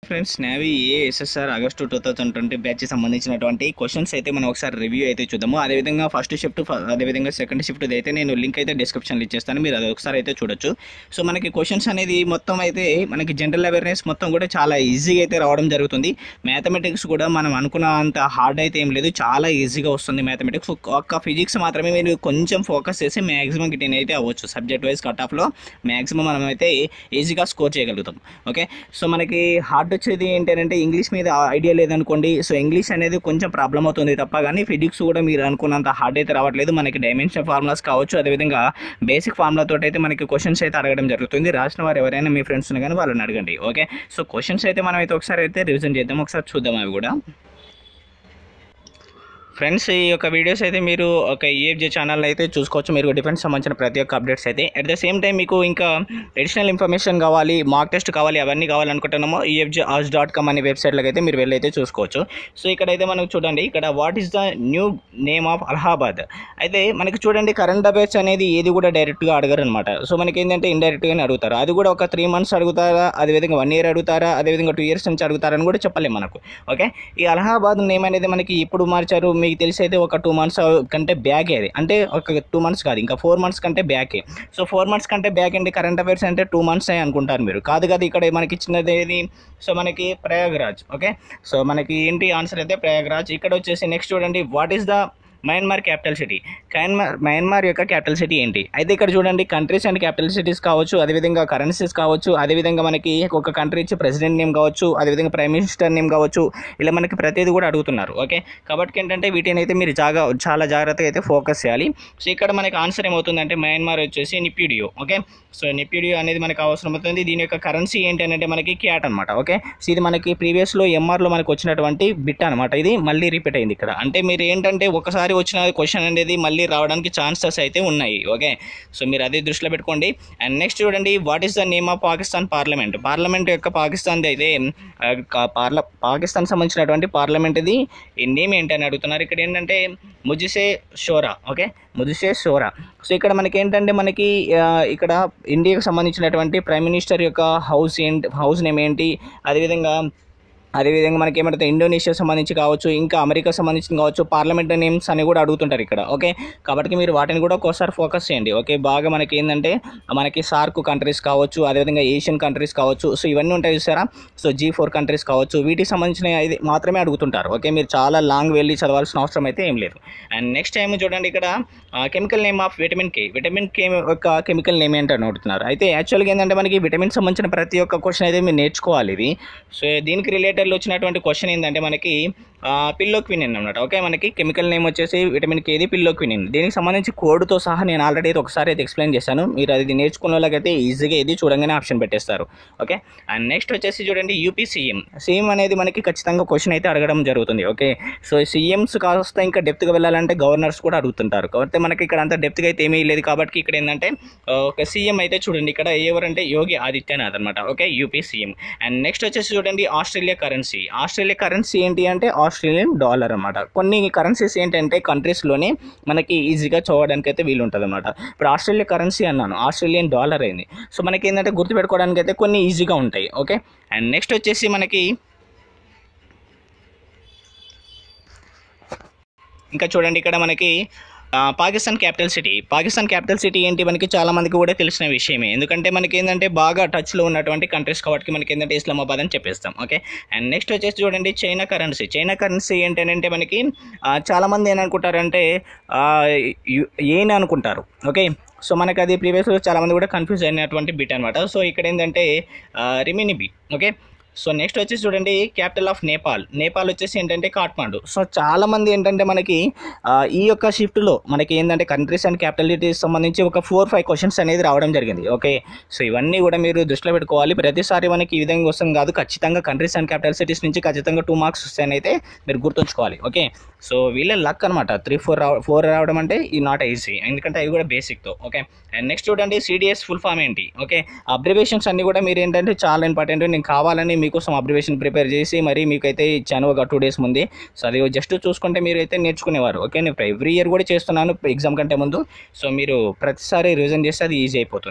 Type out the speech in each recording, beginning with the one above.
friends navy A SSR August two thousand twenty batch సంబంధించినటువంటి questions అయితే మనం ఒకసారి రివ్యూ అయితే చూద్దాము అదేవిధంగా ఫస్ట్ షిఫ్ట్ అదేవిధంగా సెకండ్ షిఫ్ట్ అయితే నేను లింక్ అయితే డిస్క్రిప్షన్లో ఇచ్చేస్తాను మీరు అది ఒకసారి అయితే చూడొచ్చు సో మనకి క్వశ్చన్స్ అనేది మొత్తం అయితే మనకి జనరల్ అవేర్నెస్ మొత్తం కూడా చాలా ఈజీగా అయితే రావడం జరుగుతుంది మ్యాథమెటిక్స్ కూడా మనం అనుకున్న అంత హార్డ్ అయితే ఏం లేదు చాలా ఈజీగా వస్తుంది మ్యాథమెటిక్స్ ఒక్క ఫిజిక్స్ మాత్రమే మీరు కొంచెం ఫోకస్ చేసి మ్యాక్సిమం గిటైన్ అయితే అవ్వచ్చు సబ్జెక్ట్ వైజ్ కట్ ఆఫ్లో మ్యాక్సిమం మనం అయితే ఈజీగా స్కోర్ చేయగలుగుతాం ఓకే సో మనకి హార్డ్ వచ్చేది ఏంటంటే ఇంగ్లీష్ మీద ఐడియా లేదనుకోండి సో ఇంగ్లీష్ అనేది కొంచెం ప్రాబ్లం అవుతుంది తప్ప కానీ ఫిజిక్స్ కూడా మీరు అనుకున్నంత హార్డ్ అయితే రావట్లేదు మనకి డైమెన్షన్ ఫార్ములాస్ కావచ్చు అదేవిధంగా బేసిక్ ఫార్ములా తోటి అయితే మనకి క్వశ్చన్స్ అయితే అడగడం జరుగుతుంది రాసిన వారు ఎవరైనా మీ ఫ్రెండ్స్ని కానీ వాళ్ళని అడగండి ఓకే సో క్వశ్చన్స్ అయితే మనం అయితే ఒకసారి అయితే రివిజన్ చేద్దాం ఒకసారి చూద్దాం అవి కూడా ఫ్రెండ్స్ ఈ యొక్క వీడియోస్ అయితే మీరు ఒక ఈఎఫ్జే ఛానల్ అయితే చూసుకోవచ్చు మీరు డిఫెన్స్ సంబంధించిన ప్రతి ఒక్క అప్డేట్స్ అయితే అట్ ద సేమ్ టైం మీకు ఇంకా అడిషనల్ ఇన్ఫర్మేషన్ కావాలి మార్క్ టెస్ట్ కావాలి అవన్నీ కావాలనుకుంటున్నామో ఈఎఫ్జే ఆర్స్ డాట్ కామ్ అనే వెబ్సైట్లోకి అయితే మీరు వెళ్ళి అయితే చూసుకోవచ్చు సో ఇక్కడైతే మనకు చూడండి ఇక్కడ what is the new name of Allahabad అయితే మనకి చూడండి కరెంట్ అఫైర్స్ అనేది ఏది కూడా డైరెక్ట్గా అడగరు అనమాట సో మనకి ఏంటంటే ఇండైరెక్ట్గానే అడుగుతారు అది కూడా ఒక త్రీ మంత్స్ అడుగుతారా అదేవిధంగా వన్ ఇయర్ అడుగుతారా అదేవిధంగా టూ ఇయర్స్ నుంచి అడుగుతారని కూడా చెప్పలేము మనకు ఓకే ఈ అలహాబాద్ నేమ్ అనేది మనకి ఇప్పుడు మార్చారు మీకు తెలిసి అయితే ఒక టూ మంత్స్ కంటే బ్యాక్ అది అంటే ఒక టూ మంత్స్ కాదు ఇంకా ఫోర్ మంత్స్ కంటే బ్యాకే సో ఫోర్ మంత్స్ కంటే బ్యాక్ అండి కరెంట్ అఫైర్స్ అంటే టూ మంత్స్ అని అనుకుంటారు మీరు కాదు కదా ఇక్కడ మనకి ఇచ్చినది ఏది సో మనకి ప్రయాగ్రాజ్ ఓకే సో మనకి ఏంటి ఆన్సర్ అయితే ప్రయాగ్రాజ్ ఇక్కడ వచ్చేసి నెక్స్ట్ చూడండి what is the Myanmar capital city Myanmar Myanmar యొక్క క్యాపిటల్ సిటీ ఏంటి అయితే ఇక్కడ చూడండి కంట్రీస్ అండ్ క్యాపిటల్ సిటీస్ కావచ్చు అదేవిధంగా కరెన్సీస్ కావచ్చు అదేవిధంగా మనకి ఒక కంట్రీ ఇచ్చి ప్రెసిడెంట్ నేమ్ కావచ్చు అదేవిధంగా ప్రైమ్ మినిస్టర్ నేమ్ కావచ్చు ఇలా మనకి ప్రతిదీ కూడా అడుగుతున్నారు ఓకే కాబట్టి ఏంటంటే వీటిని అయితే మీరు జాగా చాలా జాగ్రత్తగా అయితే ఫోకస్ చేయాలి సో ఇక్కడ మనకి ఆన్సర్ ఏమవుతుందంటే మయన్మార్ వచ్చేసి నిప్యూడియో ఓకే సో నిప్యూడియో అనేది మనకు అవసరం అవుతుంది దీని యొక్క కరెన్సీ ఏంటి అంటే మనకి క్యాట్ అనమాట ఓకే సో ఇది మనకి ప్రీవియస్లో ఎంఆర్లో మనకు వచ్చినటువంటి బిట్ అనమాట ఇది మళ్ళీ రిపీట్ అయింది ఇక్కడ అంటే మీరు ఏంటంటే ఒకసారి వచ్చిన క్వశ్చన్ అనేది మళ్ళీ రావడానికి ఛాన్సెస్ అయితే ఉన్నాయి ఓకే సో మీరు అదే దృష్టిలో పెట్టుకోండి అండ్ నెక్స్ట్ చూడండి what is the name of Pakistan parliament parliament యొక్క పాకిస్తాన్ అయితే ఆ, కా- పార్ల పాకిస్తాన్ సంబంధించినటువంటి పార్లమెంట్ ఇది ఈ నేమ్ ఏంటి అని అడుగుతున్నారు ఇక్కడ ఏంటంటే ముజిసే షోరా ఓకే ముజిసే షోరా సో ఇక్కడ మనకి ఏంటంటే మనకి ఆ, ఇక్కడ ఇండియాకు సంబంధించినటువంటి ప్రైమ్ మినిస్టర్ యొక్క హౌస్ ఏంటి హౌస్ నేమ్ ఏంటి అదేవిధంగా అదేవిధంగా మనకి ఏమంటే ఇండోనేషియా సంబంధించి కావచ్చు ఇంకా అమెరికా సంబంధించి కావచ్చు పార్లమెంట్ నేమ్స్ అని కూడా అడుగుతుంటారు ఇక్కడ ఓకే కాబట్టి మీరు వాటిని కూడా ఒక్కోసారి ఫోకస్ చేయండి ఓకే బాగా మనకి ఏంటంటే మనకి సార్క్ కంట్రీస్ కావచ్చు అదేవిధంగా ఏషియన్ కంట్రీస్ కావచ్చు సో ఇవన్నీ ఉంటాయి చూసారా సో జీ ఫోర్ కంట్రీస్ కావచ్చు వీటికి సంబంధించిన ఇది మాత్రమే అడుగుతుంటారు ఓకే మీరు చాలా లాంగ్ వెళ్ళి చదవాల్సిన అవసరం అయితే ఏం లేదు అండ్ నెక్స్ట్ టైం చూడండి ఇక్కడ chemical name of vitamin K vitamin K యొక్క కెమికల్ నేమ్ ఏంటని అడుగుతున్నారు అయితే యాక్చువల్గా ఏంటంటే మనకి విటమిన్ సంబంధించిన ప్రతి ఒక్క క్వశ్చన్ అయితే మీరు నేర్చుకోవాలి ఇది సో దీనికి రిలేటెడ్లో వచ్చినటువంటి క్వశ్చన్ ఏంటంటే మనకి పిల్లోక్వినిన్ అనమాట ఓకే మనకి కెమికల్ నేమ్ వచ్చేసి విటమిన్ కేది పిల్లోక్వినిన్ దీనికి సంబంధించి కోడ్తో సహా నేను ఆల్రెడీ అయితే ఒకసారి అయితే ఎక్స్ప్లెయిన్ చేశాను మీరు అది నేర్చుకున్న వాళ్ళకైతే ఈజీగా ఇది చూడంగానే ఆప్షన్ పెట్టేస్తారు ఓకే అండ్ నెక్స్ట్ వచ్చేసి చూడండి యూపీ సీఎం సీఎం అనేది మనకి ఖచ్చితంగా క్వశ్చన్ అయితే అడగడం జరుగుతుంది ఓకే సో సీఎంస్ కాస్త ఇంకా డెప్త్గా వెళ్ళాలంటే గవర్నర్స్ కూడా అడుగుతుంటారు కాబట్టి మనకి ఇక్కడ అంత డెప్త్గా అయితే ఏమీ లేదు కాబట్టి ఇక్కడ ఏంటంటే ఆ, ఒక సీఎం అయితే చూడండి ఇక్కడ ఎవరంటే యోగి ఆదిత్యనాథ్ అనమాట okay UP CM and next వచ్చేసి చూడండి ఆస్ట్రేలియా కరెన్సీ ఆస్ట్రేలియా కరెన్సీ ఏంటి అంటే ఆస్ట్రేలియన్ డాలర్ అనమాట కొన్ని కరెన్సీస్ ఏంటంటే కంట్రీస్లోనే మనకి ఈజీగా చూడడానికి అయితే వీలు ఉంటుంది అనమాట ఇప్పుడు ఆస్ట్రేలియా కరెన్సీ అన్నాను ఆస్ట్రేలియన్ డాలర్ అయింది సో మనకి ఏంటంటే గుర్తుపెట్టుకోవడానికి అయితే కొన్ని ఈజీగా ఉంటాయి ఓకే అండ్ నెక్స్ట్ వచ్చేసి మనకి ఇంకా చూడండి ఇక్కడ మనకి ఆ, Pakistan capital city Pakistan capital city ఏంటి మనకి చాలా మందికి కూడా తెలిసిన విషయమే ఎందుకంటే మనకి ఏంటంటే బాగా టచ్లో ఉన్నటువంటి కంట్రీస్ కాబట్టి మనకి ఏంటంటే ఇస్లామాబాద్ అని చెప్పేస్తాం ఓకే అండ్ నెక్స్ట్ వచ్చేసి చూడండి చైనా కరెన్సీ చైనా కరెన్సీ ఏంటంటే మనకి ఆ, చాలా మంది ఏమనుకుంటారంటే ఆ, యు- ఏన్ అనుకుంటారు ఓకే సో మనకి అది ప్రీవియస్లో చాలా మంది కూడా కన్ఫ్యూజ్ అయినటువంటి బిట్ అనమాట సో ఇక్కడ ఏంటంటే రిమినిబి ఓకే సో నెక్స్ట్ వచ్చేసి చూడండి క్యాపిటల్ ఆఫ్ నేపాల్ నేపాల్ వచ్చేసి ఏంటంటే కాఠ్మాండు సో చాలా మంది ఏంటంటే మనకి ఆ, ఈ యొక్క షిఫ్ట్లో మనకి ఏంటంటే కంట్రీస్ అండ్ క్యాపిటలిటీస్ సంబంధించి ఒక ఫోర్ ఫైవ్ క్వశ్చన్స్ అనేది రావడం జరిగింది ఓకే సో ఇవన్నీ కూడా మీరు దృష్టిలో పెట్టుకోవాలి ప్రతిసారి మనకి ఈ విధంగా వస్తుంది కాదు ఖచ్చితంగా కంట్రీస్ అండ్ క్యాపిటల్ సిటీస్ నుంచి ఖచ్చితంగా టూ మార్క్స్ వస్తాయని అయితే మీరు గుర్తుంచుకోవాలి ఓకే సో వీళ్ళ లక్ అనమాట త్రీ ఫోర్ రావ ఫోర్ రావడం అంటే ఈ నాట్ ఈజీ ఎందుకంటే అవి కూడా బేసిక్తో ఓకే అండ్ నెక్స్ట్ చూడండి సిడిఎస్ ఫుల్ ఫామ్ ఏంటి ఓకే అబ్రివేషన్స్ అన్ని కూడా మీరు ఏంటంటే చాలా ఇంపార్టెంట్ నేను కావాలని మీకోసం అబ్రివేషన్ ప్రిపేర్ చేసి మరి మీకైతే ఇచ్చాను ఒక టూ డేస్ ముందే సో అది జస్ట్ చూసుకుంటే మీరు అయితే నేర్చుకునేవారు ఓకే నేను ఎవ్రీ ఇయర్ కూడా చేస్తున్నాను ఎగ్జామ్ కంటే ముందు సో మీరు ప్రతిసారి రివిజన్ చేస్తే అది ఈజీ అయిపోతుంది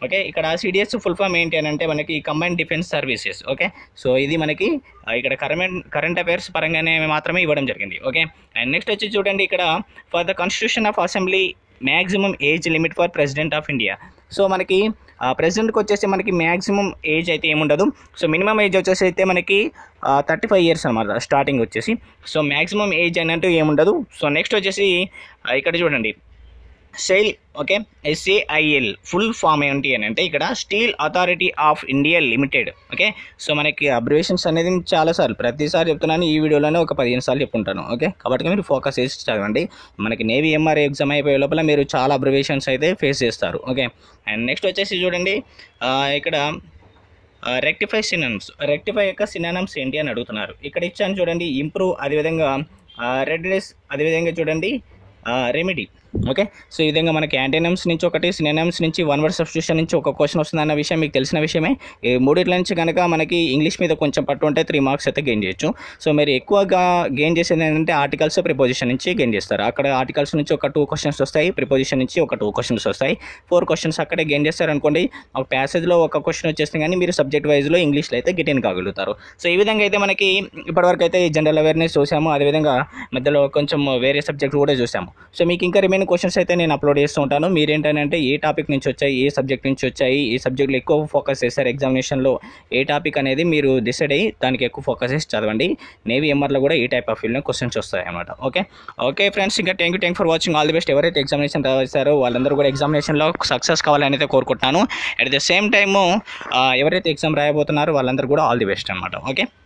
ఓకే ఇక్కడ సిడిఎస్ ఫుల్ ఫామ్ ఏంటి అని అంటే మనకి combine defence services okay so ఇది మనకి ఆ, ఇక్కడ కరెంట్ కరెంట్ అఫైర్స్ పరంగానే మాత్రమే ఇవ్వడం జరిగింది ఓకే అండ్ నెక్స్ట్ వచ్చి చూడండి ఇక్కడ for the constitution of assembly maximum age limit for president of India so మనకి ప్రెసిడెంట్కి వచ్చేసి మనకి మ్యాక్సిమం ఏజ్ అయితే ఏముండదు సో మినిమం ఏజ్ వచ్చేసి అయితే మనకి థర్టీ ఫైవ్ ఇయర్స్ అనమాట స్టార్టింగ్ వచ్చేసి సో మ్యాక్సిమం ఏజ్ అన్నట్టు ఏముండదు సో నెక్స్ట్ వచ్చేసి ఆ, ఇక్కడ చూడండి SAIL okay SAIL full form ఏంటి అని అంటే ఇక్కడ Steel Authority of India Limited okay so మనకి అబ్రివేషన్స్ అనేది చాలాసార్లు ప్రతిసారి చెప్తున్నాను ఈ వీడియోలోనే ఒక పదిహేను సార్లు చెప్పుంటాను ఓకే కాబట్టి మీరు ఫోకస్ చేసి చదవండి మనకి నేవీ ఎంఆర్ ఎగ్జామ్ అయిపోయే లోపల మీరు చాలా అబ్రివేషన్స్ అయితే ఫేస్ చేస్తారు ఓకే అండ్ నెక్స్ట్ వచ్చేసి చూడండి ఆ, ఇక్కడ రెక్టిఫై సినానమ్స్ రెక్టిఫై యొక్క సినానమ్స్ ఏంటి అని అడుగుతున్నారు ఇక్కడ ఇచ్చాను చూడండి ఇంప్రూవ్ అదేవిధంగా రెడ్నెస్ అదేవిధంగా చూడండి రెమెడీ ఓకే సో ఈ విధంగా మనకి యాంటీనమ్స్ నుంచి ఒకటి సినానమ్స్ నుంచి వన్ వర్డ్ సబ్స్టిట్యూషన్ నుంచి ఒక క్వశ్చన్ వస్తుందన్న విషయం మీకు తెలిసిన విషయమే ఈ మూడిట్ల నుంచి కనుక మనకి ఇంగ్లీష్ మీద కొంచెం పట్టు ఉంటే త్రీ మార్క్స్ అయితే గెయిన్ చేయొచ్చు సో మీరు ఎక్కువగా గెయిన్ చేసేది ఏంటంటే ఆర్టికల్స్ ప్రిపోజిషన్ నుంచి గెయిన్ చేస్తారు అక్కడ ఆర్టికల్స్ నుంచి ఒక టూ క్వశ్చన్స్ వస్తాయి ప్రిపోజిషన్ నుంచి ఒక టూ క్వశ్చన్స్ వస్తాయి ఫోర్ క్వశ్చన్స్ అక్కడే గెయిన్ చేస్తారు అనుకోండి ఒక ప్యాసేజ్లో ఒక క్వశ్చన్ వచ్చేస్తుంది కానీ మీరు సబ్జెక్ట్ వైజ్లో ఇంగ్లీష్లో అయితే గెయిన్ కాగలుగుతారు సో ఈ విధంగా అయితే మనకి ఇప్పటివరకు అయితే జనరల్ అవేర్నెస్ చూసాము అదేవిధంగా మధ్యలో కొంచెం వేరే సబ్జెక్ట్ కూడా చూసాము సో మీకు ఇంకా రిమైనింగ్ క్వశ్చన్స్ అయితే నేను అప్లోడ్ చేస్తూ ఉంటాను మీరేంటంటే ఏ టాపిక్ నుంచి వచ్చాయి ఏ సబ్జెక్ట్ నుంచి వచ్చాయి ఏ సబ్జెక్ట్లో ఎక్కువ ఫోకస్ చేస్తారు ఎగ్జామినేషన్లో ఏ టాపిక్ అనేది మీరు డిసైడ్ అయ్యి దానికి ఎక్కువ ఫోకస్ చేసి చదవండి నేవీ ఎంఆర్లో కూడా ఈ టైప్ ఆఫ్ ఫీల్డ్లో క్వశ్చన్స్ వస్తాయి అనమాట ఓకే ఓకే ఫ్రెండ్స్ ఇంకా thank you thank for watching all the best ఎవరైతే ఎగ్జామినేషన్ రాశారో వాళ్ళందరూ కూడా ఎగ్జామినేషన్లో సక్సెస్ కావాలని అయితే కోరుకుంటున్నాను అట్ ద సేమ్ టైము ఎవరైతే ఎగ్జామ్ రాయబోతున్నారో వాళ్ళందరూ కూడా ఆల్ ది బెస్ట్ అనమాట ఓకే